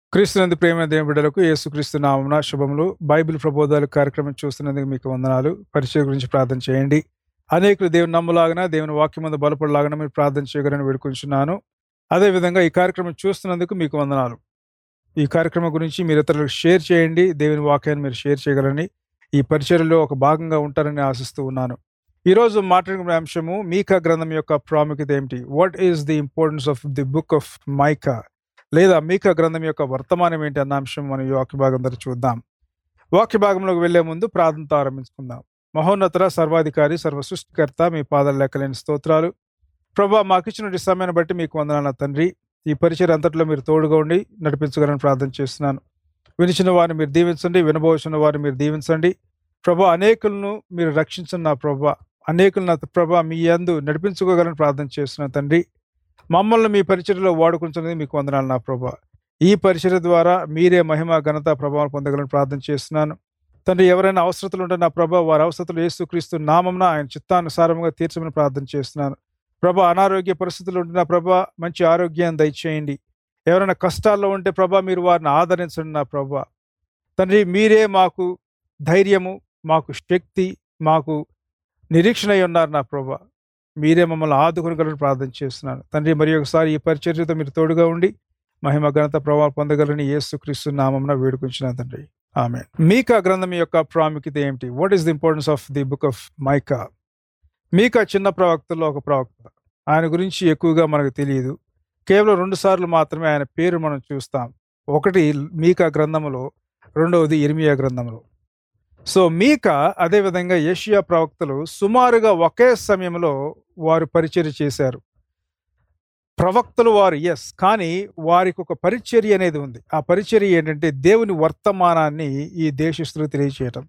క్రీస్తునందు ప్రేమ దేవుని బిడ్డలకు యేసుక్రీస్తు నామమున శుభములు బైబిల్ ప్రబోధాలు కార్యక్రమం చూస్తున్నందుకు మీకు వందనాలు పరిచయ గురించి ప్రార్థన చేయండి అనేకులు దేవుని నమ్ములాగన దేవుని వాక్యం ముందు బలపడలాగన మీరు ప్రార్థన చేయగలని వేడుకుంటున్నాను అదేవిధంగా ఈ కార్యక్రమం చూస్తున్నందుకు మీకు వందనాలు ఈ కార్యక్రమం గురించి మీరు ఇతరులకు షేర్ చేయండి దేవుని వాక్యాన్ని మీరు షేర్ చేయగలని ఈ పరిచర్యలో ఒక భాగంగా ఉంటారని ఆశిస్తూ ఉన్నాను ఈ రోజు మాట్లాడుకునే అంశము మీకా గ్రంథం యొక్క ప్రాముఖ్యత ఏమిటి what is the importance of the book of Micah లేదా మీకా గ్రంథం యొక్క వర్తమానం ఏంటి అన్న అంశం మనం ఈ వాక్య భాగం ద్వారా చూద్దాం వాక్య భాగంలోకి వెళ్లే ముందు ప్రార్థనతో ఆరంభించుకుందాం మహోన్నతర సర్వాధికారి సర్వ సృష్టికర్త మీ పాదాల లెక్కలేని స్తోత్రాలు ప్రభా మాకు ఇచ్చినటువంటి సమయాన్ని బట్టి మీకు వందనాల తండ్రి ఈ పరిచయం అంతట్లో మీరు తోడుగా ఉండి నడిపించగలని ప్రార్థన చేస్తున్నాను వినిచిన వారిని మీరు దీవించండి వినబోచిన వారిని మీరు దీవించండి ప్రభా అనేకులను మీరు రక్షించండి నా ప్రభా అనేకులు నా ప్రభా మీ యందు నడిపించుకోగలని ప్రార్థన చేస్తున్నాను తండ్రి మమ్మల్ని మీ పరిచర్యలో వాడుకుంటున్నది మీకు వందనాలు నా ప్రభా ఈ పరిచర్య ద్వారా మీరే మహిమ ఘనత ప్రభావం పొందగలని ప్రార్థన చేస్తున్నాను తండ్రి ఎవరైనా అవసరతలు ఉంటే నా ప్రభా వారి అవసరతలు యేసుక్రీస్తు నామంన ఆయన చిత్తానుసారంగా తీర్చమని ప్రార్థన చేస్తున్నాను ప్రభా అనారోగ్య పరిస్థితులు ఉంటే నా ప్రభా మంచి ఆరోగ్యాన్ని దయచేయండి ఎవరైనా కష్టాల్లో ఉంటే ప్రభా మీరు వారిని ఆదరించండి నా ప్రభా తండ్రి మీరే మాకు ధైర్యము మాకు శక్తి మాకు నిరీక్షణ అయి ఉన్నారు నా ప్రభా మీరే మమ్మల్ని ఆదుకొనగలని ప్రార్థన చేస్తున్నాను తండ్రి మరి ఒకసారి ఈ పరిచర్యతో మీరు తోడుగా ఉండి మహిమ ఘనత ప్రభావం పొందగలని యేసుక్రీస్తు నామంన వేడుకుంటున్నాను తండ్రి ఆమె మీకా గ్రంథం యొక్క ప్రాముఖ్యత ఏమిటి what is the importance of the book of Micah మీకా చిన్న ప్రవక్తల్లో ఒక ప్రవక్త ఆయన గురించి ఎక్కువగా మనకు తెలియదు కేవలం రెండు సార్లు మాత్రమే ఆయన పేరు మనం చూస్తాం ఒకటి మీకా గ్రంథములో రెండవది ఇర్మియా గ్రంథంలో సో మీక అదేవిధంగా ఏషియా ప్రవక్తలు సుమారుగా ఒకే సమయంలో వారు పరిచర్య చేశారు ప్రవక్తలు వారు ఎస్ కానీ వారికి ఒక పరిచర్య అనేది ఉంది ఆ పరిచర్య ఏంటంటే దేవుని వర్తమానాన్ని ఈ దేశస్తులు తెలియచేయటం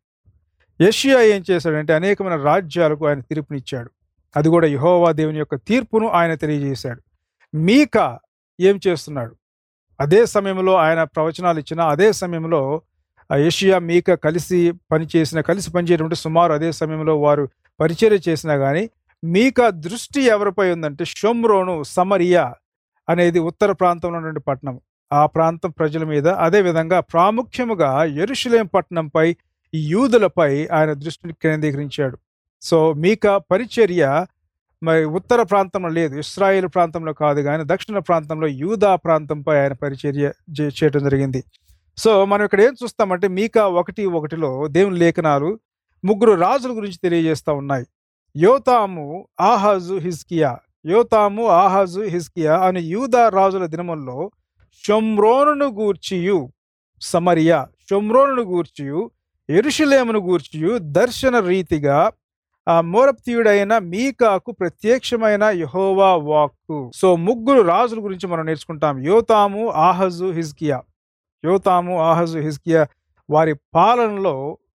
ఏషియా ఏం చేశాడంటే అనేకమైన రాజ్యాలకు ఆయన తీర్పునిచ్చాడు అది కూడా యహోవా దేవుని యొక్క తీర్పును ఆయన తెలియజేశాడు మీక ఏం చేస్తున్నాడు అదే సమయంలో ఆయన ప్రవచనాలు ఇచ్చిన అదే సమయంలో ఆ ఏషియా మీక కలిసి పనిచేసిన కలిసి పనిచేయడం సుమారు అదే సమయంలో వారు పరిచర్య చేసినా కానీ మీక దృష్టి ఎవరిపై ఉందంటే షొమ్రోను సమరియా అనేది ఉత్తర ప్రాంతంలో ఉన్నటువంటి పట్టణం ఆ ప్రాంతం ప్రజల మీద అదే విధంగా ప్రాముఖ్యముగా ఎరుషులేం పట్టణంపై ఈ యూదులపై ఆయన దృష్టిని కేంద్రీకరించాడు సో మీక పరిచర్య మరి ఉత్తర ప్రాంతంలో లేదు ఇస్రాయేల్ ప్రాంతంలో కాదు కానీ దక్షిణ ప్రాంతంలో యూదా ప్రాంతంపై ఆయన పరిచర్య చే- చేయటం జరిగింది సో మనం ఇక్కడ ఏం చూస్తామంటే మీకా ఒకటి ఒకటిలో దేవుని లేఖనాలు ముగ్గురు రాజుల గురించి తెలియజేస్తా ఉన్నాయి యోతాము ఆహాజు హిజ్కియా యోతాము ఆహాజు హిజ్కియా అనే యూదా రాజుల దినముల్లో షొమ్రోనును గూర్చియు సమరియా షొమ్రోనును గూర్చియు ఎరుషులేమును గూర్చియు దర్శన రీతిగా ఆ మోరప్తీయుడైన మీకాకు ప్రత్యక్షమైన యహోవా వాక్కు సో ముగ్గురు రాజుల గురించి మనం నేర్చుకుంటాం యోతాము ఆహజు హిజ్కియా యోతాము ఆహజు హిజ్కియా వారి పాలనలో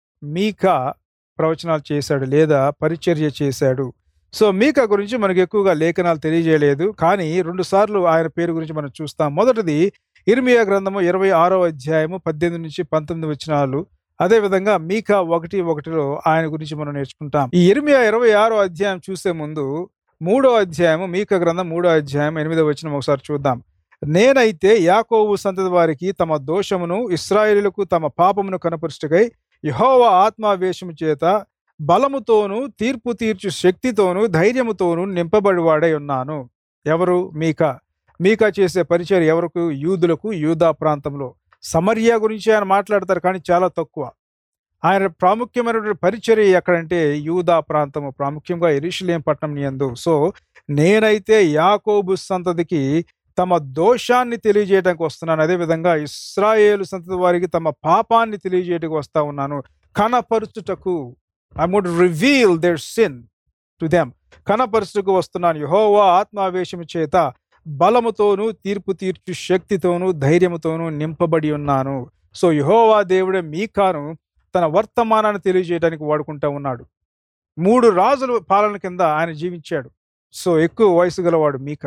మీకా ప్రవచనాలు చేశాడు లేదా పరిచర్య చేశాడు సో మీకా గురించి మనకు ఎక్కువగా లేఖనాలు తెలియజేయలేదు కానీ రెండు సార్లు ఆయన పేరు గురించి మనం చూస్తాం మొదటిది ఇర్మియా గ్రంథము ఇరవై ఆరో అధ్యాయము పద్దెనిమిది నుంచి పంతొమ్మిది వచనాలు అదే విధంగా మీకా ఒకటి ఒకటిలో ఆయన గురించి మనం నేర్చుకుంటాం ఈ ఇర్మియా ఇరవై ఆరో అధ్యాయం చూసే ముందు మూడో అధ్యాయము మీకా గ్రంథం మూడో అధ్యాయం ఎనిమిదో వచనం ఒకసారి చూద్దాం నేనైతే యాకోబు సంతతి వారికి తమ దోషమును ఇస్రాయేలులకు తమ పాపమును కనపరుచుటకై యహోవా ఆత్మావేశము చేత బలముతోనూ తీర్పు తీర్చు శక్తితోనూ ధైర్యముతోనూ నింపబడివాడై ఉన్నాను ఎవరు మీకా మీకా చేసే పరిచయం ఎవరికి యూదులకు యూదా ప్రాంతంలో సమరియా గురించి ఆయన మాట్లాడతారు కానీ చాలా తక్కువ ఆయన ప్రాముఖ్యమైనటువంటి పరిచర్య ఎక్కడంటే యూదా ప్రాంతము ప్రాముఖ్యంగా ఎరుషులేం పట్టణం యందు సో నేనైతే యాకోబు సంతతికి తమ దోషాన్ని తెలియజేయడానికి వస్తున్నాను అదేవిధంగా ఇస్రాయేలు సంతతి వారికి తమ పాపాన్ని తెలియజేయడానికి వస్తా ఉన్నాను కనపరుచుటకు I would reveal their sin to them కనపరుచుటకు వస్తున్నాను యహోవా ఆత్మావేశము చేత బలముతోనూ తీర్పు తీర్చు శక్తితోనూ ధైర్యముతోనూ నింపబడి ఉన్నాను సో యహోవా దేవుడే మీకాను తన వర్తమానాన్ని తెలియజేయడానికి వాడుకుంటా ఉన్నాడు మూడు రాజుల పాలన కింద ఆయన జీవించాడు సో ఎక్కువ వయసు గలవాడు మీకా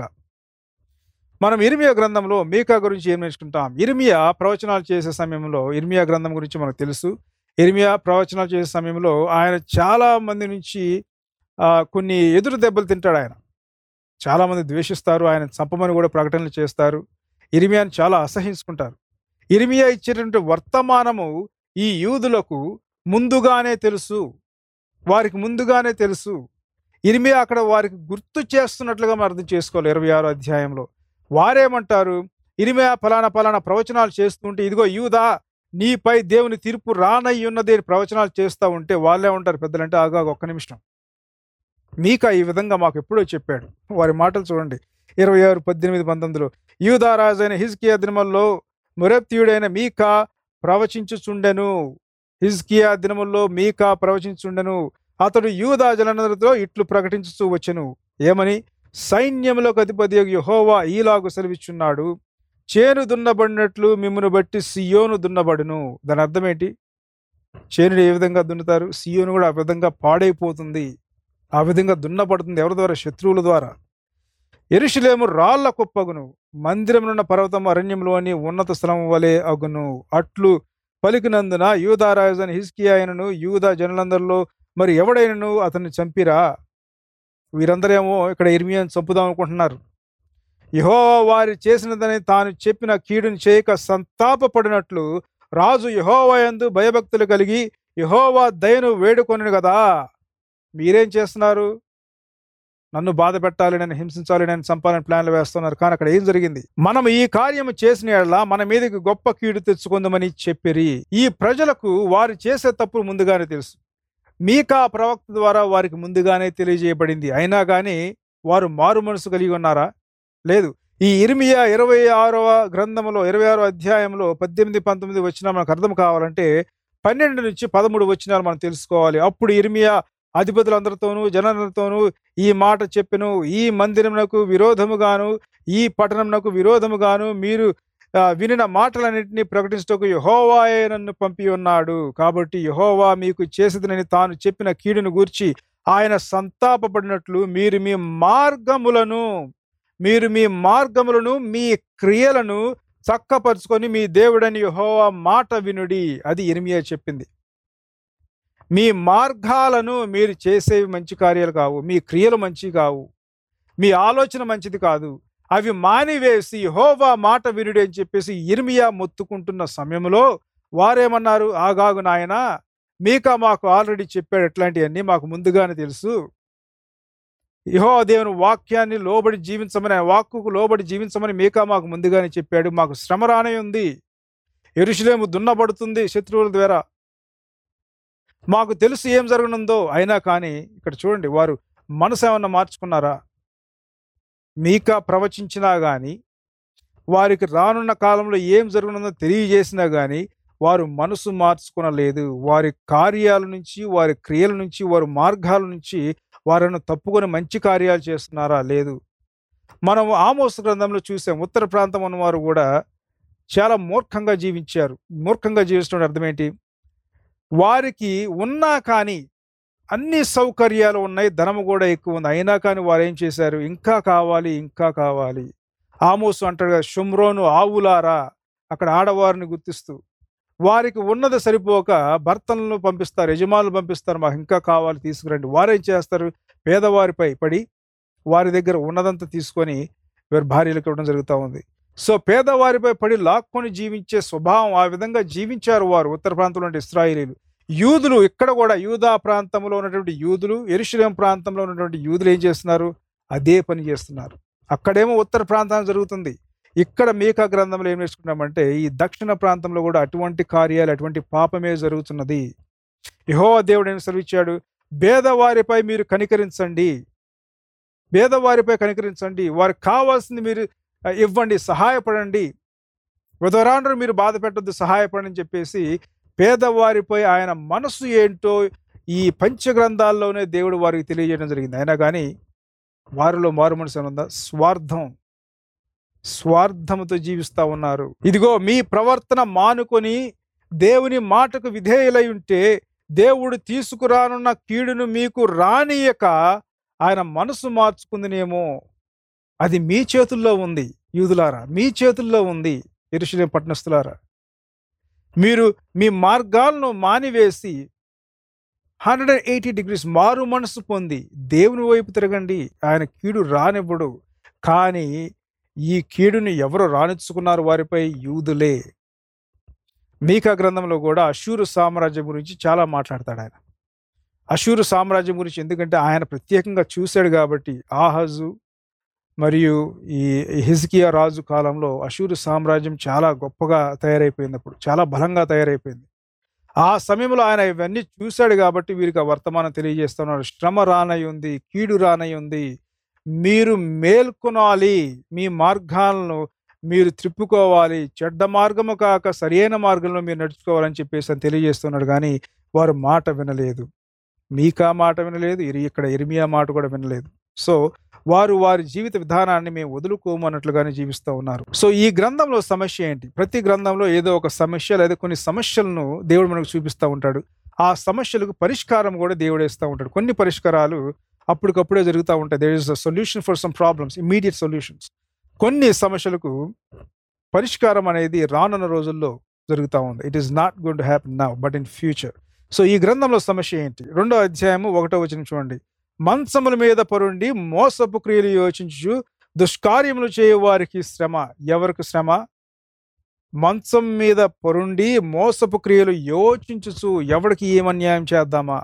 మనం ఇర్మియా గ్రంథంలో మీకా గురించి ఏం నేర్చుకుంటాం ఇర్మియా ప్రవచనాలు చేసే సమయంలో ఇర్మియా గ్రంథం గురించి మనకు తెలుసు ఇర్మియా ప్రవచనాలు చేసే సమయంలో ఆయన చాలా మంది నుంచి ఆ, కొన్ని ఎదురు దెబ్బలు తింటాడు ఆయన చాలా మంది ద్వేషిస్తారు ఆయన చంపమని కూడా ప్రకటనలు చేస్తారు ఇర్మియాని చాలా అసహించుకుంటారు ఇరిమియా ఇచ్చినటువంటి వర్తమానము ఈ యూదులకు ముందుగానే తెలుసు వారికి ముందుగానే తెలుసు ఇరిమియా అక్కడ వారికి గుర్తు చేస్తున్నట్లుగా మనం అర్థం చేసుకోవాలి ఇరవై ఆరో అధ్యాయంలో వారేమంటారు ఇరిమియా ఫలానా ఫలానా ప్రవచనాలు చేస్తుంటే ఇదిగో యూదా నీపై దేవుని తీర్పు రానయ్యి ఉన్నది అని ప్రవచనాలు చేస్తూ ఉంటే వాళ్ళే ఉంటారు పెద్దలంటే ఆగా ఒక్క నిమిషం మీకా ఈ విధంగా మాకు ఎప్పుడో చెప్పాడు వారి మాటలు చూడండి ఇరవై ఆరు పద్దెనిమిది పంతొమ్మిదిలో యూదా రాజైన హిజ్కియా దినముల్లో మురప్తీయుడైన మీకా ప్రవచించుచుండెను హిజ్కియా దినముల్లో మీకా ప్రవచించుండెను అతడు యూదా జలనందరితో ఇట్లు ప్రకటించుతూ వచ్చెను ఏమని సైన్యములకు అధిపతి యెహోవా ఈలాగు సెలవిచ్చున్నాడు చేను దున్నబడినట్లు మిమ్మును బట్టి సియోను దున్నబడును దాని అర్థం ఏంటి చేనుడు ఏ విధంగా దున్నుతారు సియోను కూడా ఆ విధంగా పాడైపోతుంది ఆ విధంగా దున్నపడుతుంది ఎవరి ద్వారా శత్రువుల ద్వారా ఎరుషులేము రాళ్ల కుప్పగును మందిరమునున్న పర్వతం అరణ్యంలోని ఉన్నత స్థలం వలె అగును అట్లు పలికినందున యూదారాజుని హిస్కియాయనను యూదా జనులందరిలో మరి ఎవడైనను అతన్ని చంపిరా వీరందరేమో ఇక్కడ ఇర్మియాని చంపుదాం అనుకుంటున్నారు యహోవా వారి చేసినదని తాను చెప్పిన కీడుని చేయక సంతాపపడినట్లు రాజు యహోవా యందు భయభక్తులు కలిగి యహోవా దయను వేడుకొను కదా మీరేం చేస్తున్నారు నన్ను బాధ పెట్టాలి నేను హింసించాలి నేను చంపాలని ప్లాన్లు వేస్తున్నారు కానీ అక్కడ ఏం జరిగింది మనం ఈ కార్యము చేసిన యెడల మన మీదకి గొప్ప కీడు తెచ్చుకుందామని చెప్పిరి ఈ ప్రజలకు వారు చేసే తప్పులు ముందుగానే తెలుసు మీకా ప్రవక్త ద్వారా వారికి ముందుగానే తెలియజేయబడింది అయినా కానీ వారు మారు మనసు కలిగి ఉన్నారా లేదు ఈ ఇర్మియా ఇరవై ఆరవ గ్రంథంలో ఇరవై ఆరో అధ్యాయంలో పద్దెనిమిది పంతొమ్మిది వచ్చిన మనకు అర్థం కావాలంటే పన్నెండు నుంచి పదమూడు వచ్చినాలు మనం తెలుసుకోవాలి అప్పుడు ఇర్మియా అధిపతులందరితోనూ జనులందరితోనూ ఈ మాట చెప్పెను ఈ మందిరమునకు విరోధముగాను ఈ పట్టణమునకు విరోధముగాను మీరు ఆ, వినిన మాటలన్నింటినీ ప్రకటించటకు యహోవాయే నన్ను పంపి ఉన్నాడు కాబట్టి యహోవా మీకు చేసేదనని తాను చెప్పిన కీడును గూర్చి ఆయన సంతాపపడినట్లు మీరు మీ మార్గములను మీరు మీ మార్గములను మీ క్రియలను చక్కపరుచుకొని మీ దేవుడని యహోవా మాట వినుడి అది ఇర్మియా చెప్పింది మీ మార్గాలను మీరు చేసేవి మంచి కార్యాలు కావు మీ క్రియలు మంచి కావు మీ ఆలోచన మంచిది కాదు అవి మానివేసి హోవా మాట వినుడి అని చెప్పేసి ఇర్మియా మొత్తుకుంటున్న సమయంలో వారేమన్నారు ఆగాగు నాయనా మీకా మాకు ఆల్రెడీ చెప్పాడు ఎట్లాంటివన్నీ మాకు ముందుగానే తెలుసు యహో దేవుని వాక్యాన్ని లోబడి జీవించమని ఆయన వాక్కుకు లోబడి జీవించమని మీకా మాకు ముందుగానే చెప్పాడు మాకు శ్రమ రానే ఉంది ఎరుషులేము దున్నబడుతుంది శత్రువుల ద్వారా మాకు తెలుసు ఏం జరగనుందో అయినా కానీ ఇక్కడ చూడండి వారు మనసు ఏమన్నా మార్చుకున్నారా మీకా ప్రవచించినా కానీ వారికి రానున్న కాలంలో ఏం జరగనుందో తెలియజేసినా కానీ వారు మనసు మార్చుకునలేదు వారి కార్యాల నుంచి వారి క్రియల నుంచి వారి మార్గాల నుంచి వారిని తప్పుకొని మంచి కార్యాలు చేస్తున్నారా లేదు మనం ఆమోస్ గ్రంథంలో చూసాం ఉత్తర ప్రాంతం ఉన్నవారు కూడా చాలా మూర్ఖంగా జీవించారు మూర్ఖంగా జీవించడం అర్థం ఏంటి వారికి ఉన్నా కానీ అన్ని సౌకర్యాలు ఉన్నాయి ధనము కూడా ఎక్కువ ఉంది అయినా కానీ వారు ఏం చేశారు ఇంకా కావాలి ఇంకా కావాలి ఆమోసు అంటాడు కదా షుమ్రోను ఆవులారా అక్కడ ఆడవారిని గుర్తిస్తూ వారికి ఉన్నది సరిపోక భర్తలను పంపిస్తారు యజమానులు పంపిస్తారు మాకు ఇంకా కావాలి తీసుకురండి వారేం చేస్తారు పేదవారిపై పడి వారి దగ్గర ఉన్నదంతా తీసుకొని వారి భార్యలకు ఇవ్వడం జరుగుతూ ఉంది సో పేదవారిపై పడి లాక్కొని జీవించే స్వభావం ఆ విధంగా జీవించారు వారు ఉత్తర ప్రాంతంలో ఉండే ఇస్రాయిలీలు యూదులు ఇక్కడ కూడా యూదా ప్రాంతంలో ఉన్నటువంటి యూదులు ఎరుషులేం ప్రాంతంలో ఉన్నటువంటి యూదులు ఏం చేస్తున్నారు అదే పని చేస్తున్నారు అక్కడేమో ఉత్తర ప్రాంతం జరుగుతుంది ఇక్కడ మీకా గ్రంథంలో ఏం నేర్చుకున్నామంటే ఈ దక్షిణ ప్రాంతంలో కూడా అటువంటి కార్యాలు అటువంటి పాపమే జరుగుతున్నది యహో దేవుడు ఏం సెలవిచ్చాడు పేదవారిపై మీరు కనికరించండి పేదవారిపై కనికరించండి వారికి కావాల్సింది మీరు ఆ, ఇవ్వండి సహాయపడండి విధవరాండ్రు మీరు బాధ పెట్టద్దు సహాయపడని చెప్పేసి పేదవారిపై ఆయన మనసు ఏంటో ఈ పంచగ్రంథాల్లోనే దేవుడు వారికి తెలియజేయడం జరిగింది అయినా కానీ వారిలో మారు మనసు ఏమైనా ఉందా స్వార్థం స్వార్థముతో జీవిస్తా ఉన్నారు ఇదిగో మీ ప్రవర్తన మానుకొని దేవుని మాటకు విధేయులై ఉంటే దేవుడు తీసుకురానున్న కీడును మీకు రానియక ఆయన మనసు మార్చుకుందినేమో అది మీ చేతుల్లో ఉంది యూదులారా మీ చేతుల్లో ఉంది ఎరుషులేం పట్టణస్థులారా మీరు మీ మార్గాలను మానివేసి హండ్రెడ్ అండ్ ఎయిటీ డిగ్రీస్ మారు మనసు పొంది దేవుని వైపు తిరగండి ఆయన కీడు రానివ్వడు కానీ ఈ కీడుని ఎవరు రానిచ్చుకున్నారు వారిపై యూదులే మీకా గ్రంథంలో కూడా అశూరు సామ్రాజ్యం గురించి చాలా మాట్లాడతాడు ఆయన అశూరు సామ్రాజ్యం గురించి ఎందుకంటే ఆయన ప్రత్యేకంగా చూశాడు కాబట్టి ఆహజు మరియు ఈ హిజ్కియా రాజు కాలంలో అశూరు సామ్రాజ్యం చాలా గొప్పగా తయారైపోయింది అప్పుడు చాలా బలంగా తయారైపోయింది ఆ సమయంలో ఆయన ఇవన్నీ చూశాడు కాబట్టి వీరికి ఆ వర్తమానం తెలియజేస్తున్నారు శ్రమ రానై ఉంది కీడు రానై ఉంది మీరు మేల్కొనాలి మీ మార్గాలను మీరు త్రిప్పుకోవాలి చెడ్డ మార్గము కాక సరైన మార్గంలో మీరు నడుచుకోవాలని చెప్పేసి అని తెలియజేస్తున్నాడు కానీ వారు మాట వినలేదు మీకా మాట వినలేదు ఇరి ఇక్కడ ఇర్మియా మాట కూడా వినలేదు సో వారు వారి జీవిత విధానాన్ని మేము వదులుకోము అన్నట్లుగానే జీవిస్తూ ఉన్నారు సో ఈ గ్రంథంలో సమస్య ఏంటి ప్రతి గ్రంథంలో ఏదో ఒక సమస్య లేదా కొన్ని సమస్యలను దేవుడు మనకు చూపిస్తూ ఉంటాడు ఆ సమస్యలకు పరిష్కారం కూడా దేవుడు ఇస్తూ ఉంటాడు కొన్ని పరిష్కారాలు అప్పటికప్పుడే జరుగుతూ ఉంటాయి there is a solution for some problems immediate solutions కొన్ని సమస్యలకు పరిష్కారం అనేది రానున్న రోజుల్లో జరుగుతూ ఉంది it is not good happen now but in future so ఈ గ్రంథంలో సమస్య ఏంటి రెండో అధ్యాయము ఒకటో వచనం చూడండి మంచముల మీద పరుండి మోసపు క్రియలు యోచించు దుష్కార్యములు చేయు వారికి శ్రమ ఎవరికి శ్రమ మంచం మీద పరుండి మోసపు క్రియలు యోచించుచు ఎవడికి ఏం అన్యాయం చేద్దామా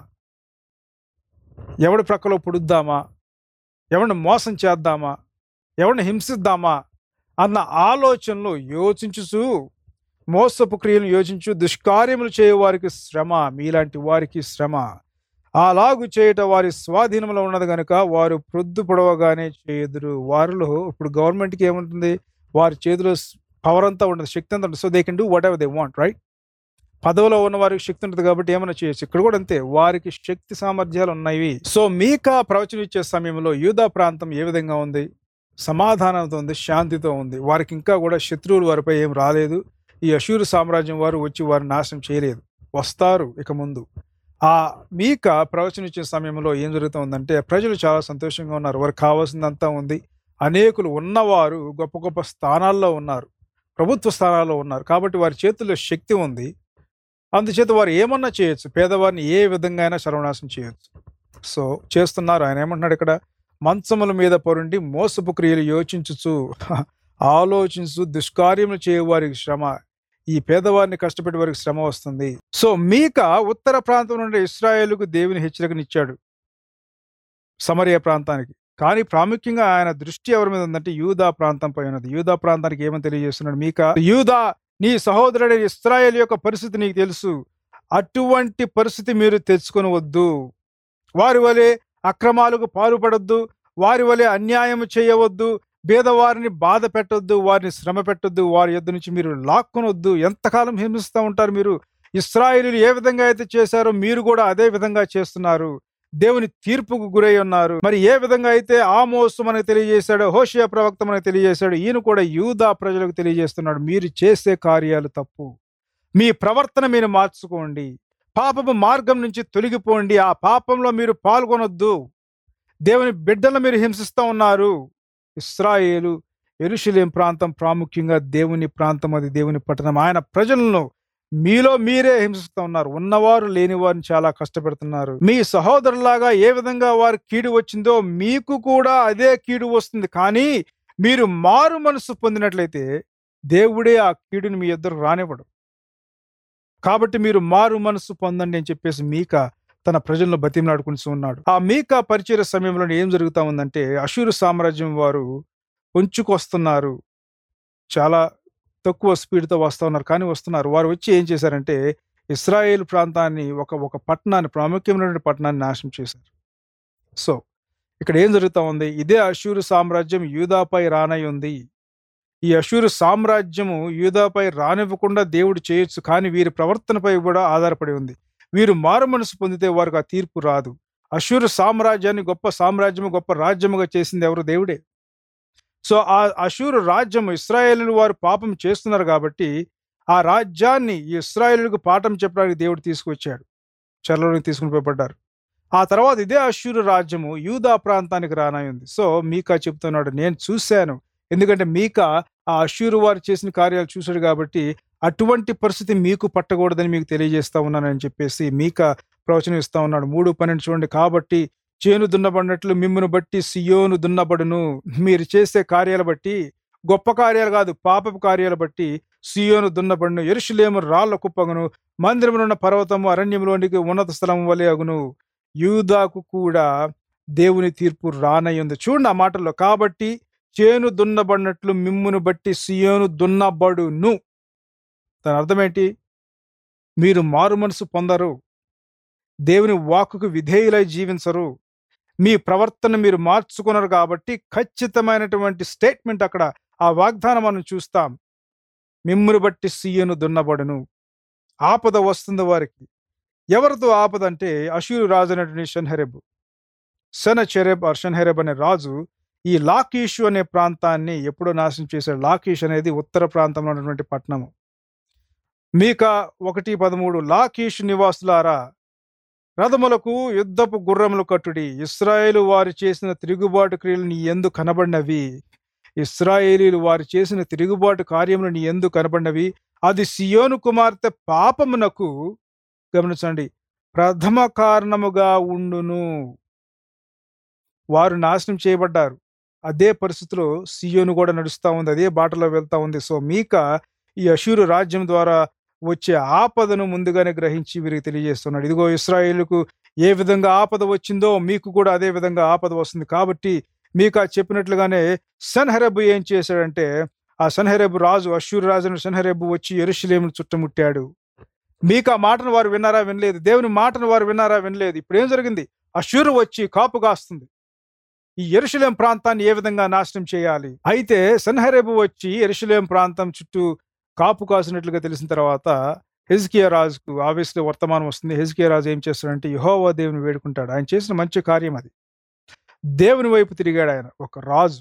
ఎవడి ప్రక్కలో పుడుద్దామా ఎవడిని మోసం చేద్దామా ఎవరిని హింసిద్దామా అన్న ఆలోచనలు యోచించుచు మోసపు క్రియలను యోచించు దుష్కార్యములు చేయు వారికి శ్రమ మీలాంటి వారికి శ్రమ అలాగు చేయట వారి స్వాధీనంలో ఉన్నది కనుక వారు ప్రొద్దు పొడవగానే చేయదురు వారిలో ఇప్పుడు గవర్నమెంట్కి ఏముంటుంది వారి చేతిలో పవర్ అంతా ఉండదు శక్తి అంతా ఉంటుంది so they can do whatever they want right పదవిలో ఉన్న వారికి శక్తి ఉంటుంది కాబట్టి ఏమైనా చేయొచ్చు ఇక్కడ కూడా అంతే వారికి శక్తి సామర్థ్యాలు ఉన్నాయి సో మీకా ప్రవచనం ఇచ్చే సమయంలో యూదా ప్రాంతం ఏ విధంగా ఉంది సమాధానంతో ఉంది శాంతితో ఉంది వారికి ఇంకా కూడా శత్రువులు వారిపై ఏం రాలేదు ఈ అశూరు సామ్రాజ్యం వారు వచ్చి వారిని నాశనం చేయలేదు వస్తారు ఇక ముందు ఆ మీక ప్రవచనం ఇచ్చే సమయంలో ఏం జరుగుతుందంటే ప్రజలు చాలా సంతోషంగా ఉన్నారు వారికి కావాల్సిందంతా ఉంది అనేకులు ఉన్నవారు గొప్ప గొప్ప స్థానాల్లో ఉన్నారు ప్రభుత్వ స్థానాల్లో ఉన్నారు కాబట్టి వారి చేతుల్లో శక్తి ఉంది అందుచేత వారు ఏమన్నా చేయొచ్చు పేదవారిని ఏ విధంగా అయినా సర్వనాశనం చేయొచ్చు సో చేస్తున్నారు ఆయన ఏమంటున్నాడు ఇక్కడ మంచముల మీద పరుండి మోసపు క్రియలు యోచించుచు ఆలోచించు దుష్కార్యములు చేయు వారికి శ్రమ ఈ పేదవారిని కష్టపెట్టి వారికి శ్రమ వస్తుంది సో మీక ఉత్తర ప్రాంతం నుండి ఇస్రాయేలుకు దేవుని హెచ్చరికనిచ్చాడు సమరియా ప్రాంతానికి కానీ ప్రాముఖ్యంగా ఆయన దృష్టి ఎవరి మీద ఉందంటే యూదా ప్రాంతంపై ఉన్నది యూదా ప్రాంతానికి ఏమని తెలియజేస్తున్నాడు మీక యూదా నీ సహోదరుడి ఇస్రాయేల్ యొక్క పరిస్థితి నీకు తెలుసు అటువంటి పరిస్థితి మీరు తెచ్చుకొని వద్దు వారి వలె అక్రమాలకు పాల్పడొద్దు వారి వలె అన్యాయం చేయవద్దు పేదవారిని బాధ పెట్టొద్దు వారిని శ్రమ పెట్టొద్దు వారి యొద్ద నుంచి మీరు లాక్కొనొద్దు ఎంతకాలం హింసిస్తూ ఉంటారు మీరు ఇస్రాయేలీలు ఏ విధంగా అయితే చేశారో మీరు కూడా అదే విధంగా చేస్తున్నారు దేవుని తీర్పుకు గురై ఉన్నారు మరి ఏ విధంగా అయితే ఆమోసు మనకు తెలియజేశాడో హోషియా ప్రవక్త మనకు తెలియజేశాడు ఈయన కూడా యూదా ప్రజలకు తెలియజేస్తున్నాడు మీరు చేసే కార్యాలు తప్పు మీ ప్రవర్తన మీరు మార్చుకోండి పాపపు మార్గం నుంచి తొలగిపోండి ఆ పాపంలో మీరు పాల్గొనొద్దు దేవుని బిడ్డలు మీరు హింసిస్తూ ఉన్నారు ఇస్రాయేలు ఎరుషలేం ప్రాంతం ప్రాముఖ్యంగా దేవుని ప్రాంతం అది దేవుని పట్టణం ఆయన ప్రజలను మీలో మీరే హింసిస్తూ ఉన్నారు ఉన్నవారు లేని వారిని చాలా కష్టపెడుతున్నారు మీ సహోదరులాగా ఏ విధంగా వారి కీడు వచ్చిందో మీకు కూడా అదే కీడు వస్తుంది కానీ మీరు మారు మనసు పొందినట్లయితే దేవుడే ఆ కీడుని మీ ఇద్దరు రానివ్వడు కాబట్టి మీరు మారు మనసు పొందండి అని చెప్పేసి మీక తన ప్రజలను బతిమలాడుకుంటూ ఉన్నాడు ఆ మీకా పరిచయ సమయంలో ఏం జరుగుతా ఉందంటే అశూరు సామ్రాజ్యం వారు పొంచుకొస్తున్నారు చాలా తక్కువ స్పీడ్తో వస్తూ ఉన్నారు కానీ వస్తున్నారు వారు వచ్చి ఏం చేశారంటే ఇస్రాయేల్ ప్రాంతాన్ని ఒక ఒక పట్టణాన్ని ప్రాముఖ్యమైనటువంటి పట్టణాన్ని నాశనం చేశారు సో ఇక్కడ ఏం జరుగుతూ ఉంది ఇదే అశూరు సామ్రాజ్యం యూదాపై రానై ఉంది ఈ అశూరు సామ్రాజ్యము యూదాపై రానివ్వకుండా దేవుడు చేయొచ్చు కానీ వీరి ప్రవర్తనపై కూడా ఆధారపడి ఉంది వీరు మారు మనసు పొందితే వారికి ఆ తీర్పు రాదు అశూరు సామ్రాజ్యాన్ని గొప్ప సామ్రాజ్యము గొప్ప రాజ్యముగా చేసింది ఎవరు దేవుడే సో ఆ అశూరు రాజ్యం ఇస్రాయేలు వారు పాపం చేస్తున్నారు కాబట్టి ఆ రాజ్యాన్ని ఇస్రాయేలుకు పాఠం చెప్పడానికి దేవుడు తీసుకొచ్చాడు చెరలోనికి తీసుకుని పోయబడ్డారు ఆ తర్వాత ఇదే అశూరు రాజ్యము యూదా ప్రాంతానికి రానాయింది సో మీకా చెప్తున్నాడు నేను చూశాను ఎందుకంటే మీకా ఆ అశూరు వారు చేసిన కార్యాలు చూశాడు కాబట్టి అటువంటి పరిస్థితి మీకు పట్టకూడదని మీకు తెలియజేస్తా ఉన్నానని చెప్పేసి మీక ప్రవచనం ఇస్తా ఉన్నాడు మూడు పన్నెండు చూడండి కాబట్టి చేను దున్నబడినట్లు మిమ్మును బట్టి సియోను దున్నబడును మీరు చేసే కార్యాలు బట్టి గొప్ప కార్యాలు కాదు పాపపు కార్యాలు బట్టి సియోను దున్నబడును ఎరుషులేము రాళ్ల కుప్పగును మందిరమునున్న పర్వతము అరణ్యంలోనికి ఉన్నత స్థలం వలె అగును యూదాకు కూడా దేవుని తీర్పు రానయ్యుంది చూడండి ఆ మాటల్లో కాబట్టి చేను దున్నబడినట్లు మిమ్మును బట్టి సియోను దున్నబడును దాని అర్థమేంటి మీరు మారు మనసు పొందరు దేవుని వాక్కుకు విధేయులై జీవించరు మీ ప్రవర్తన మీరు మార్చుకున్నారు కాబట్టి ఖచ్చితమైనటువంటి స్టేట్మెంట్ అక్కడ ఆ వాగ్దానం మనం చూస్తాం మిమ్మును బట్టి సీయను దున్నబడును ఆపద వస్తుంది వారికి ఎవరితో ఆపద అంటే అషూరు రాజు అనేటువంటి షన్హెరెబ్ సెనచెరెబ్ ఆర్ షన్హెరెబ్ అనే రాజు ఈ లాకీషు అనే ప్రాంతాన్ని ఎప్పుడో నాశనం చేశాడు లాకీష్ అనేది ఉత్తర ప్రాంతంలో ఉన్నటువంటి పట్టణము మీక ఒకటి పదమూడు లాకీష్ నివాసులారా రథములకు యుద్ధపు గుర్రములు కట్టుడి ఇస్రాయేలు వారు చేసిన తిరుగుబాటు క్రియలు నీ ఎందు కనబడినవి ఇస్రాయేలీలు వారు చేసిన తిరుగుబాటు కార్యములు నీ ఎందు కనబడినవి అది సియోను కుమార్తె పాపమునకు గమనించండి ప్రథమ కారణముగా ఉండును వారు నాశనం చేయబడ్డారు అదే పరిస్థితిలో సియోను కూడా నడుస్తూ ఉంది అదే బాటలో వెళ్తా ఉంది సో మీక ఈ అషూరు రాజ్యం ద్వారా వచ్చే ఆపదను ముందుగానే గ్రహించి వీరికి తెలియజేస్తున్నాడు ఇదిగో ఇస్రాయేలుకు ఏ విధంగా ఆపద వచ్చిందో మీకు కూడా అదే విధంగా ఆపద వస్తుంది కాబట్టి మీకు ఆ చెప్పినట్లుగానే సన్హెరబు ఏం చేశాడంటే ఆ సన్హెరబు రాజు అశ్షూరు రాజును సన్హెరబు వచ్చి ఎరుషులేమును చుట్టుముట్టాడు మీకు ఆ మాటను వారు విన్నారా వినలేదు దేవుని మాటను వారు విన్నారా వినలేదు ఇప్పుడు ఏం జరిగింది అశ్షూరు వచ్చి కాపు కాస్తుంది ఈ ఎరుషులేం ప్రాంతాన్ని ఏ విధంగా నాశనం చేయాలి అయితే సన్హెరబు వచ్చి ఎరుషులేం ప్రాంతం చుట్టూ కాపు కాసినట్లుగా తెలిసిన తర్వాత హెజ్కియా రాజుకు ఆబ్వియస్లీ వర్తమానం వస్తుంది హెజ్కియా రాజు ఏం చేస్తాడంటే యహోవా దేవుని వేడుకుంటాడు ఆయన చేసిన మంచి కార్యం అది దేవుని వైపు తిరిగాడు ఆయన ఒక రాజు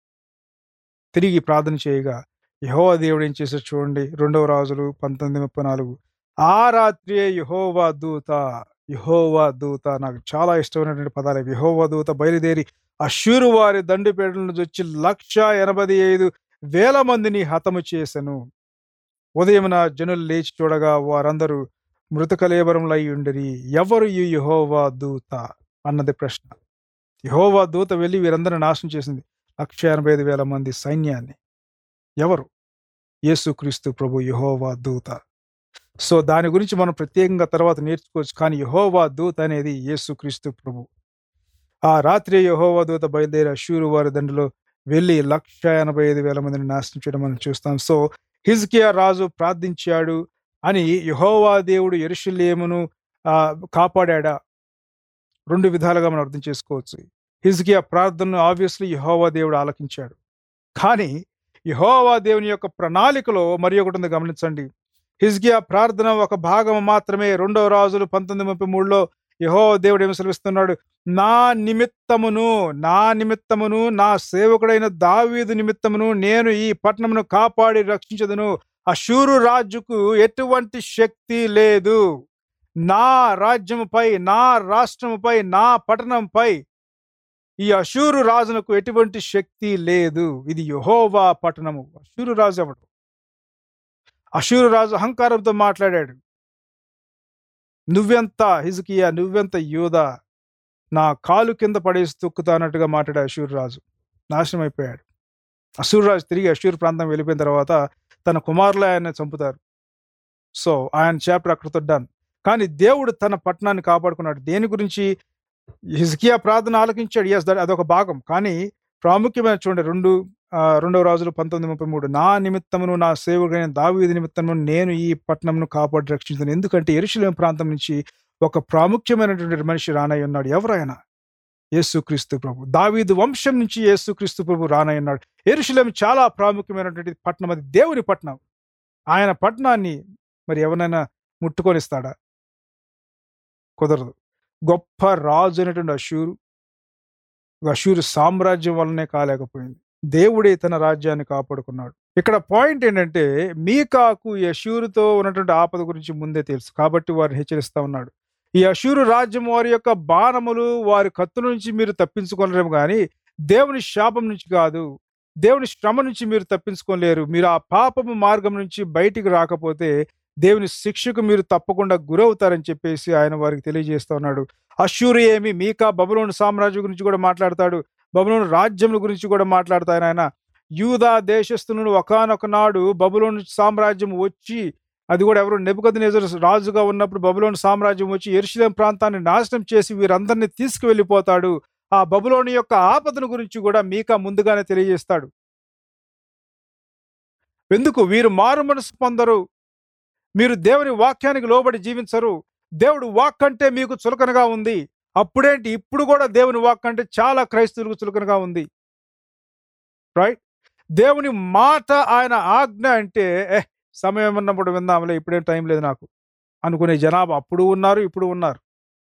తిరిగి ప్రార్థన చేయగా యహోవా దేవుడు ఏం చేశాడు చూడండి రెండవ రాజులు పంతొమ్మిది ముప్పై నాలుగు ఆ రాత్రియే యహోవా దూత యహోవా దూత నాకు చాలా ఇష్టమైనటువంటి పదాలు ఇవి. యెహోవా దూత బయలుదేరి అశ్షూరు వారి దండుపేటల నుంచి వచ్చి లక్ష ఎనభై ఐదు వేల మందిని హతము చేసెను ఉదయమున జనులు లేచి చూడగా వారందరూ మృతకలేబరములై ఉండిరి ఎవరు ఈ యహోవా దూత అన్నది ప్రశ్న యహోవా దూత వెళ్ళి వీరందరిని నాశనం చేసింది లక్ష ఎనభై ఐదు వేల మంది సైన్యాన్ని ఎవరు యేసుక్రీస్తు ప్రభు యహోవా దూత సో దాని గురించి మనం ప్రత్యేకంగా తర్వాత నేర్చుకోవచ్చు కానీ యహోవా దూత అనేది యేసుక్రీస్తు ప్రభు ఆ రాత్రి యహోవా దూత బయలుదేరి అశూరు వారి దండలో వెళ్ళి లక్ష ఎనభై ఐదు వేల మందిని నాశనం చేయడం మనం చూస్తాం సో హిజ్కియా రాజు ప్రార్థించాడు అని యహోవా దేవుడు ఎరుషులేమును ఆ, కాపాడా రెండు విధాలుగా మనం అర్థం చేసుకోవచ్చు హిజ్కియా ప్రార్థనను ఆబ్వియస్లీ యహోవా దేవుడు ఆలకించాడు కానీ యహోవా దేవుని యొక్క ప్రణాళికలో మరి ఒకటి ఉంది గమనించండి హిజ్కియా ప్రార్థన ఒక భాగం మాత్రమే రెండవ రాజులు పంతొమ్మిది ముప్పై మూడులో యహో దేవుడు ఏమి సెలవిస్తున్నాడు నా నిమిత్తమును నా నిమిత్తమును నా సేవకుడైన దావీదు నిమిత్తమును నేను ఈ పట్టణమును కాపాడి రక్షించదును అశూరు రాజుకు ఎటువంటి శక్తి లేదు నా రాజ్యముపై నా రాష్ట్రముపై నా పట్టణంపై ఈ అశూరు రాజునకు ఎటువంటి శక్తి లేదు ఇది యహోవా పట్టణము అశూరు రాజు ఎవడు అశూరు రాజు అహంకారంతో మాట్లాడాడు నువ్వెంత హిజ్కియా నువ్వెంత యూదా నా కాలు కింద పడేసి తొక్కుతానట్టుగా మాట్లాడే అశూరు రాజు నాశనం అయిపోయాడు అశూరు రాజు తిరిగి అశూరు ప్రాంతం వెళ్ళిపోయిన తర్వాత తన కుమారులే ఆయన చంపుతారు సో ఆయన చాప్టర్ అక్కడితో డన్ కానీ దేవుడు తన పట్టణాన్ని కాపాడుకున్నాడు దేని గురించి హిజ్కియా ప్రార్థన ఆలకించాడు ఎస్ అదొక భాగం కానీ ప్రాముఖ్యమైన చూడండి రెండు ఆ, రెండవ రాజులు పంతొమ్మిది ముప్పై మూడు నా నిమిత్తమును నా సేవకుడైన దావీదు నిమిత్తము నేను ఈ పట్టణంను కాపాడి రక్షించాను ఎందుకంటే ఎరుషులేం ప్రాంతం నుంచి ఒక ప్రాముఖ్యమైనటువంటి మనిషి రానయ్య ఉన్నాడు ఎవరైనా యేసుక్రీస్తు ప్రభు దావీదు వంశం నుంచి యేసుక్రీస్తు ప్రభు రానయ్య ఉన్నాడు ఎరుషులేం చాలా ప్రాముఖ్యమైనటువంటి పట్టణం అది దేవుని పట్టణం ఆయన పట్టణాన్ని మరి ఎవరైనా ముట్టుకొనిస్తాడా కుదరదు గొప్ప రాజు అయినటువంటి అశూరు అశూరు సామ్రాజ్యం వల్లనే కాలేకపోయింది దేవుడే తన రాజ్యాన్ని కాపాడుకున్నాడు ఇక్కడ పాయింట్ ఏంటంటే మీకాకు ఈ అశూరుతో ఉన్నటువంటి ఆపద గురించి ముందే తెలుసు కాబట్టి వారిని హెచ్చరిస్తా ఉన్నాడు ఈ అశూరు రాజ్యం వారి యొక్క బాణములు వారి కత్తుల నుంచి మీరు తప్పించుకోలేరు కానీ దేవుని శాపం నుంచి కాదు దేవుని శ్రమ నుంచి మీరు తప్పించుకోలేరు మీరు ఆ పాపము మార్గం నుంచి బయటికి రాకపోతే దేవుని శిక్షకు మీరు తప్పకుండా గురవుతారని చెప్పేసి ఆయన వారికి తెలియజేస్తా ఉన్నాడు అశూరు ఏమి మీకా బబులోను సామ్రాజ్యం గురించి కూడా మాట్లాడతాడు బబులోను రాజ్యముల గురించి కూడా మాట్లాడతాడు ఆయన యూదా దేశస్థులను ఒకానొక నాడు బబులోన్ సామ్రాజ్యం వచ్చి అది కూడా ఎవరు నెబుకద్నెజరు రాజుగా ఉన్నప్పుడు బబులోన్ సామ్రాజ్యం వచ్చి ఎరుషలేం ప్రాంతాన్ని నాశనం చేసి వీరందరినీ తీసుకువెళ్ళిపోతాడు ఆ బబులోని యొక్క ఆపదను గురించి కూడా మీకా ముందుగానే తెలియజేస్తాడు ఎందుకు వీరు మారు మనసు పొందరు మీరు దేవుని వాక్యానికి లోబడి జీవించరు దేవుడు వాక్ అంటే మీకు చులకనగా ఉంది అప్పుడేంటి ఇప్పుడు కూడా దేవుని వాక్ అంటే చాలా క్రైస్తవులకు చులకనగా ఉంది రైట్ దేవుని మాట ఆయన ఆజ్ఞ అంటే ఏ సమయం ఉన్నప్పుడు విందాంలే ఇప్పుడేం టైం లేదు నాకు అనుకునే జనాభా అప్పుడు ఉన్నారు ఇప్పుడు ఉన్నారు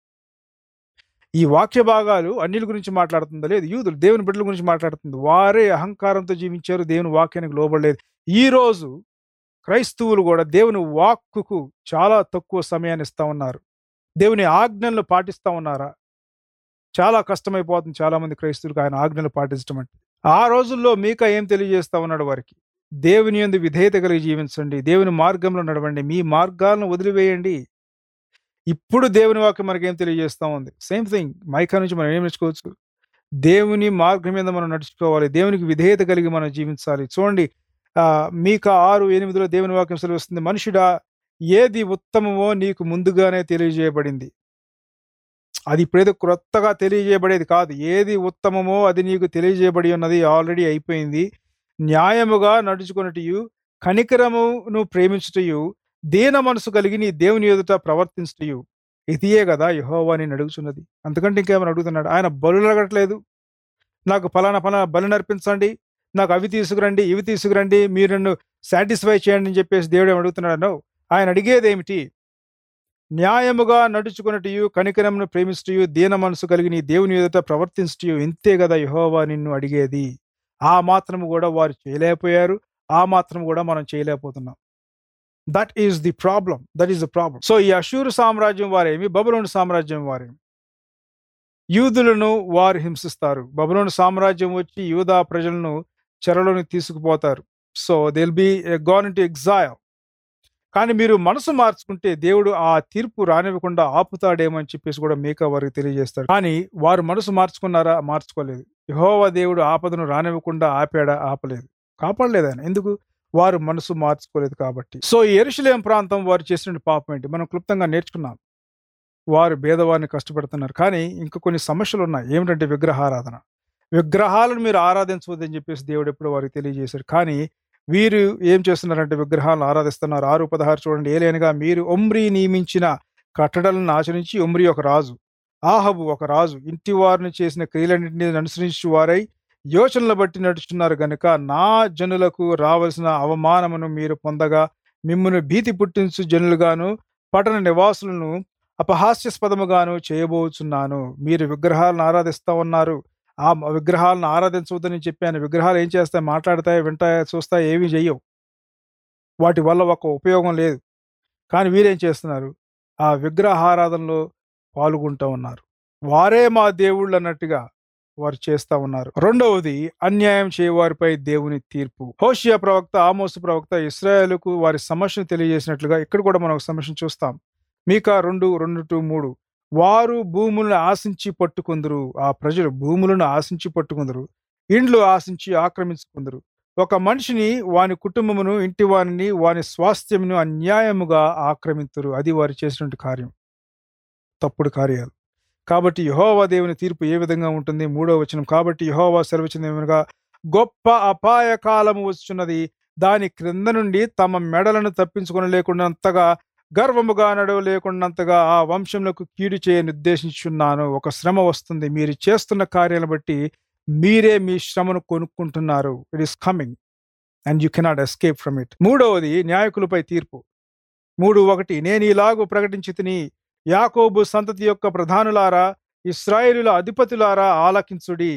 ఈ వాక్య భాగాలు అన్నిల గురించి మాట్లాడుతుందా లేదు యూదులు దేవుని బిడ్డల గురించి మాట్లాడుతుంది వారే అహంకారంతో జీవించారు దేవుని వాక్యానికి లోబడలేదు ఈ రోజు క్రైస్తవులు కూడా దేవుని వాక్కుకు చాలా తక్కువ సమయాన్ని ఇస్తా ఉన్నారు దేవుని ఆజ్ఞలను పాటిస్తా ఉన్నారా చాలా కష్టమైపోతుంది చాలా మంది క్రైస్తవులకు ఆయన ఆజ్ఞలు పాటించడం అంటే ఆ రోజుల్లో మీక ఏం తెలియజేస్తా ఉన్నాడు వారికి దేవుని యందు విధేయత కలిగి జీవించండి దేవుని మార్గంలో నడవండి మీ మార్గాలను వదిలివేయండి ఇప్పుడు దేవుని వాక్యం మనకి ఏం తెలియజేస్తా ఉంది సేమ్ థింగ్ మైకా నుంచి మనం ఏం నేర్చుకోవచ్చు దేవుని మార్గం మీద మనం నడుచుకోవాలి దేవునికి విధేయత కలిగి మనం జీవించాలి చూడండి ఆ మీక ఆరు ఎనిమిదిలో దేవుని వాక్యం సెలవుస్తుంది మనుషుడా ఏది ఉత్తమమో నీకు ముందుగానే తెలియజేయబడింది అది ఇప్పుడేదో క్రొత్తగా తెలియజేయబడేది కాదు ఏది ఉత్తమమో అది నీకు తెలియజేయబడి ఉన్నది ఆల్రెడీ అయిపోయింది న్యాయముగా నడుచుకున్నటియు కనికరమును ప్రేమించుటయు దీన మనసు కలిగి నీ దేవుని ఎదుట ప్రవర్తించుటయు ఇదియే కదా యహోవా నేను అడుగుచున్నది అంతకంటే ఇంకేమైనా అడుగుతున్నాడు ఆయన బలు అడగట్లేదు నాకు ఫలానా ఫలానా బలి నర్పించండి నాకు అవి తీసుకురండి ఇవి తీసుకురండి మీరు నన్ను సాటిస్ఫై చేయండి అని చెప్పేసి దేవుడు ఏం అడుగుతున్నాడు నో ఆయన అడిగేది ఏమిటి న్యాయముగా నడుచుకున్నటియు కనికరమును ప్రేమిస్తుయు దీన మనసు కలిగి నీ దేవుని ఎదుట ప్రవర్తించుటయు ఇంతే కదా యహోవా నిన్ను అడిగేది ఆ మాత్రము కూడా వారు చేయలేకపోయారు ఆ మాత్రం కూడా మనం చేయలేకపోతున్నాం that is the problem that is the problem so ఈ అషూరు సామ్రాజ్యం వారేమి బబులోని సామ్రాజ్యం వారేమి యూదులను వారు హింసిస్తారు బబులోని సామ్రాజ్యం వచ్చి యూదా ప్రజలను చెరలోని తీసుకుపోతారు so they'll be gone to exile కానీ మీరు మనసు మార్చుకుంటే దేవుడు ఆ తీర్పు రానివ్వకుండా ఆపుతాడేమో అని చెప్పేసి కూడా మీకా వారికి తెలియజేస్తాడు కానీ వారు మనసు మార్చుకున్నారా మార్చుకోలేదు యహోవా దేవుడు ఆపదను రానివ్వకుండా ఆపాడా ఆపలేదు కాపాడలేదు ఆయన ఎందుకు వారు మనసు మార్చుకోలేదు కాబట్టి సో ఈ ఎరుషలేం ప్రాంతం వారు చేసిన పాపం ఏంటి మనం క్లుప్తంగా నేర్చుకున్నాం వారు భేదవారిని కష్టపెడుతున్నారు కానీ ఇంకా కొన్ని సమస్యలు ఉన్నాయి ఏమిటంటే విగ్రహారాధన విగ్రహాలను మీరు ఆరాధించవద్దని చెప్పేసి దేవుడు ఎప్పుడు వారికి తెలియజేశారు కానీ వీరు ఏం చేస్తున్నారంటే విగ్రహాలను ఆరాధిస్తున్నారు ఆరు పదహారు చూడండి ఏలేనగా మీరు ఒమ్రి నియమించిన కట్టడలను ఆచరించి ఒమ్రి ఒక రాజు ఆహబు ఒక రాజు ఇంటి వారిని చేసిన క్రియలన్నింటినీ అనుసరించి వారై యోచనలు బట్టి నడుచున్నారు గనుక నా జనులకు రావలసిన అవమానమును మీరు పొందగా మిమ్మల్ని భీతి పుట్టించు జనులుగాను పట్టణ నివాసులను అపహాస్యాస్పదముగాను చేయబోచున్నాను మీరు విగ్రహాలను ఆరాధిస్తూ ఉన్నారు ఆ విగ్రహాలను ఆరాధించవద్దని చెప్పాను విగ్రహాలు ఏం చేస్తాయి మాట్లాడతాయి వింటాయి చూస్తాయి ఏమీ చెయ్యవు వాటి వల్ల ఒక ఉపయోగం లేదు కానీ వీరేం చేస్తున్నారు ఆ విగ్రహారాధనలో పాల్గొంటూ ఉన్నారు వారే మా దేవుళ్ళు అన్నట్టుగా వారు చేస్తా ఉన్నారు రెండవది అన్యాయం చేయవారిపై దేవుని తీర్పు హోషియా ప్రవక్త ఆమోసు ప్రవక్త ఇస్రాయేలుకు వారి సమస్యను తెలియజేసినట్లుగా ఇక్కడ కూడా మనం ఒక సమస్యను చూస్తాం మీకా రెండు రెండు టు మూడు వారు భూములను ఆశించి పట్టుకుందరు ఆ ప్రజలు భూములను ఆశించి పట్టుకుందరు ఇండ్లు ఆశించి ఆక్రమించుకుందరు ఒక మనిషిని వాని కుటుంబమును ఇంటి వారిని వాని స్వాస్థ్యమును అన్యాయముగా ఆక్రమింతురు అది వారు చేసినటువంటి కార్యం తప్పుడు కార్యాలు కాబట్టి యహోవా దేవుని తీర్పు ఏ విధంగా ఉంటుంది మూడో వచనం కాబట్టి యహోవా సెలవుచింది ఏమనగా గొప్ప అపాయ కాలము వచ్చున్నది దాని క్రింద నుండి తమ మెడలను తప్పించుకొని లేకుండాంతగా గర్వముగా నడవ లేకున్నంతగా ఆ వంశంలోకి కీడు చేయ నిర్దేశించున్నాను ఒక శ్రమ వస్తుంది మీరు చేస్తున్న కార్యాలను బట్టి మీరే మీ శ్రమను కొనుక్కుంటున్నారు it is coming and you cannot escape from it మూడవది న్యాయకులపై తీర్పు మూడు ఒకటి నేను ఇలాగూ ప్రకటించి తిని యాకోబు సంతతి యొక్క ప్రధానులారా ఇస్రాయేలుల అధిపతులారా ఆలకించుడి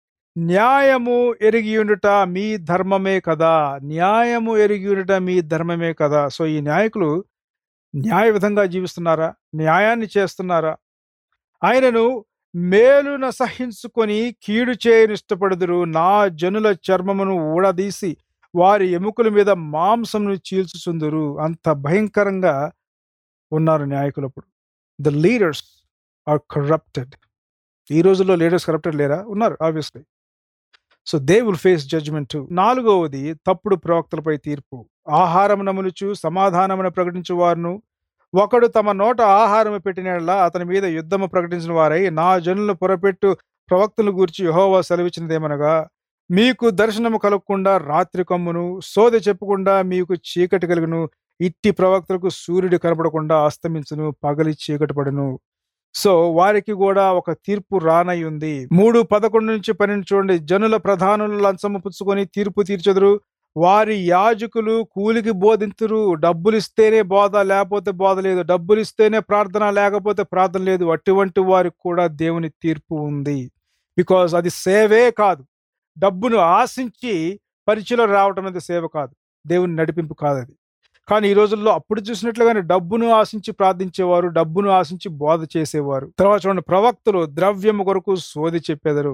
న్యాయము ఎరిగియుండుట మీ ధర్మమే కదా న్యాయము ఎరిగియుండుట మీ ధర్మమే కదా సో ఈ నాయకులు న్యాయ విధంగా జీవిస్తున్నారా న్యాయాన్ని చేస్తున్నారా ఆయనను మేలున సహించుకొని కీడు చేయని ఇష్టపడుదురు నా జనుల చర్మమును ఊడదీసి వారి ఎముకల మీద మాంసమును చీల్చుచుందురు అంత భయంకరంగా ఉన్నారు నాయకులు అప్పుడు ద లీడర్స్ ఆర్ కరప్టెడ్ ఈ రోజుల్లో లీడర్స్ కరప్టెడ్ లేరా ఉన్నారు obviously so they will face judgment నాలుగవది తప్పుడు ప్రవక్తలపై తీర్పు ఆహారం నములుచు సమాధానమును ప్రకటించు వారును ఒకడు తమ నోట ఆహారం పెట్టినలా అతని మీద యుద్ధము ప్రకటించిన వారై నా జనులను పొరపెట్టు ప్రవక్తలు గూర్చి యెహోవా సెలవిచ్చినదేమనగా మీకు దర్శనము కలగకుండా రాత్రి కమ్మును సోదె చెప్పకుండా మీకు చీకటి కలుగును ఇట్టి ప్రవక్తలకు సూర్యుడు కనపడకుండా అస్తమించును పగలి చీకటి పడును సో వారికి కూడా ఒక తీర్పు రానై ఉంది మూడు పదకొండు నుంచి పన్నెండు చూడండి జనుల ప్రధానులు లంచము పుచ్చుకొని తీర్పు తీర్చెదరు వారి యాజకులు కూలికి బోధింతురు డబ్బులు ఇస్తేనే బోధ లేకపోతే బోధ లేదు డబ్బులు ఇస్తేనే ప్రార్థన లేకపోతే ప్రార్థన లేదు అటువంటి వారికి కూడా దేవుని తీర్పు ఉంది బికాజ్ అది సేవే కాదు డబ్బును ఆశించి పరిచయం రావటం అనేది సేవ కాదు దేవుని నడిపింపు కాదు అది కానీ ఈ రోజుల్లో అప్పుడు చూసినట్లుగానే డబ్బును ఆశించి ప్రార్థించేవారు డబ్బును ఆశించి బోధ చేసేవారు తర్వాత చూడండి ప్రవక్తలు ద్రవ్యము కొరకు సోది చెప్పెదరు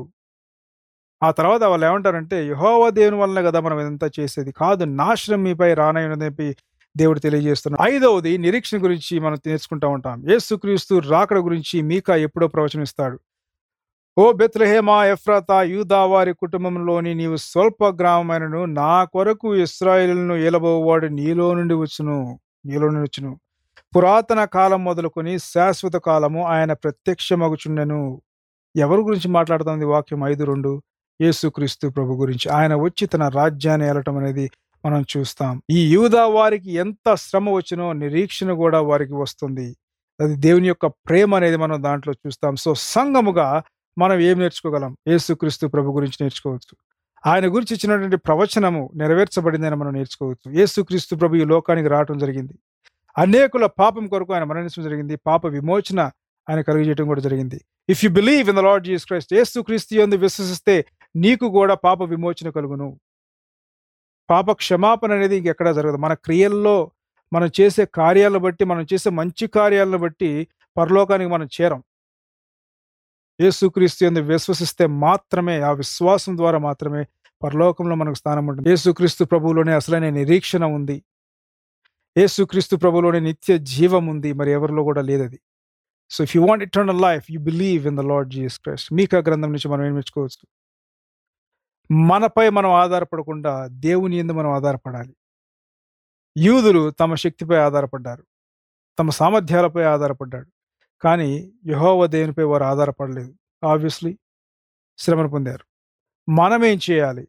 ఆ తర్వాత వాళ్ళు ఏమంటారంటే యహోవ దేవుని వలన కదా మనం ఇదంతా చేసేది కాదు నాశనం మీపై రానయ్యని దేవుడు తెలియజేస్తున్నాడు ఐదవది నిరీక్షణ గురించి మనం నేర్చుకుంటా ఉంటాం యేసుక్రీస్తు రాకడ గురించి మీకా ఎప్పుడో ప్రవచనిస్తాడు ఓ బెత్లహేమా ఎఫ్రాతా యూదా వారి కుటుంబంలోని నీవు స్వల్ప గ్రామమైనను నా కొరకు ఇస్రాయేలును ఏలబోవాడు నీలో నుండి వచ్చును నీలో నుండి వచ్చును పురాతన కాలం మొదలుకొని శాశ్వత కాలము ఆయన ప్రత్యక్షమగుచుండెను ఎవరి గురించి మాట్లాడుతుంది వాక్యం ఐదు రెండు యేసుక్రీస్తు ప్రభు గురించి ఆయన వచ్చి తన రాజ్యాన్ని ఏలటం అనేది మనం చూస్తాం ఈ యూదా వారికి ఎంత శ్రమ వచ్చినో నిరీక్షణ కూడా వారికి వస్తుంది అది దేవుని యొక్క ప్రేమ అనేది మనం దాంట్లో చూస్తాం సో సంఘముగా మనం ఏం నేర్చుకోగలం యేసుక్రీస్తు ప్రభు గురించి నేర్చుకోవచ్చు ఆయన గురించి ఇచ్చినటువంటి ప్రవచనము నెరవేర్చబడిందని మనం నేర్చుకోవచ్చు యేసుక్రీస్తు ప్రభు ఈ లోకానికి రావటం జరిగింది అనేకుల పాపం కొరకు ఆయన మరణించడం జరిగింది పాప విమోచన ఆయన కలుగజేయడం కూడా జరిగింది if you believe in the Lord Jesus Christ యేసుక్రీస్తు యందు విశ్వసిస్తే నీకు కూడా పాప విమోచన కలుగును పాప క్షమాపణ అనేది ఇంకెక్కడా జరగదు మన క్రియల్లో మనం చేసే కార్యాలను బట్టి మనం చేసే మంచి కార్యాలను బట్టి పరలోకానికి మనం చేరం యేసుక్రీస్తు యందు విశ్వసిస్తే మాత్రమే ఆ విశ్వాసం ద్వారా మాత్రమే పరలోకంలో మనకు స్థానం ఉంటుంది యేసుక్రీస్తు ప్రభువులోనే అసలైన నిరీక్షణ ఉంది యేసుక్రీస్తు ప్రభువులోనే నిత్య జీవం ఉంది మరి ఎవరిలో కూడా లేదు అది so if you want eternal life you believe in the Lord Jesus Christ మీకా గ్రంథం నుంచి మనం ఏం మెచ్చుకోవచ్చు మనపై మనం ఆధారపడకుండా దేవుని ఎందు మనం ఆధారపడాలి యూదులు తమ శక్తిపై ఆధారపడ్డారు తమ సామర్థ్యాలపై ఆధారపడ్డాడు కానీ యహోవ దేవునిపై వారు ఆధారపడలేదు ఆబ్వియస్లీ శ్రమను పొందారు మనమేం చేయాలి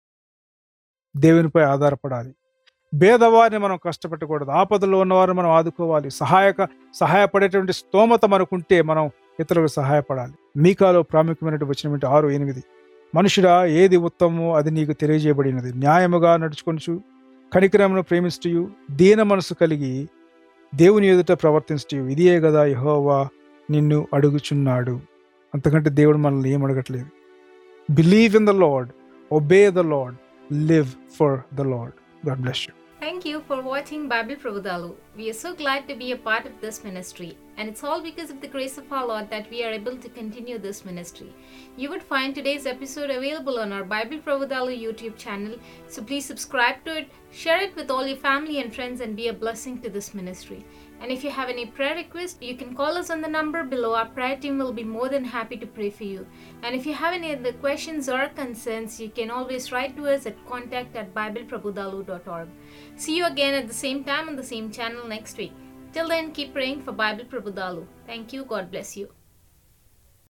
దేవునిపై ఆధారపడాలి భేదవారిని మనం కష్టపెట్టకూడదు ఆపదలో ఉన్నవారిని మనం ఆదుకోవాలి సహాయక సహాయపడేటువంటి స్తోమత మనకుంటే మనం ఇతరులకు సహాయపడాలి మీకాలో ప్రాముఖ్యమైనటువంటి వచ్చిన ఆరు ఎనిమిది మనుషుడా ఏది ఉత్తమమో అది నీకు తెలియజేయబడినది న్యాయముగా నడుచుకొనుచు కనికరమును ప్రేమిస్తూ దీన మనసు కలిగి దేవుని ఎదుట ప్రవర్తించు ఇదియే కదా యహోవా నిన్ను అడుగుచున్నాడు అంతకంటే దేవుడు మనల్ని ఏం అడగట్లేదు believe in the Lord obey the Lord live for the Lord God bless you Thank you for watching Bible Prabhudalu. We are so glad to be a part of this ministry, and it's all because of the grace of our Lord that we are able to continue this ministry. You would find today's episode available on our Bible Prabhudalu YouTube channel, so please subscribe to it, share it with all your family and friends, and be a blessing to this ministry. And if you have any prayer requests, you can call us on the number below. Our prayer team will be more than happy to pray for you. And if you have any other questions or concerns, you can always write to us at contact at bibleprabhudalu.org. See you again at the same time on the same channel next week. Till then, keep praying for Bible Prabhudalu. Thank you. God bless you.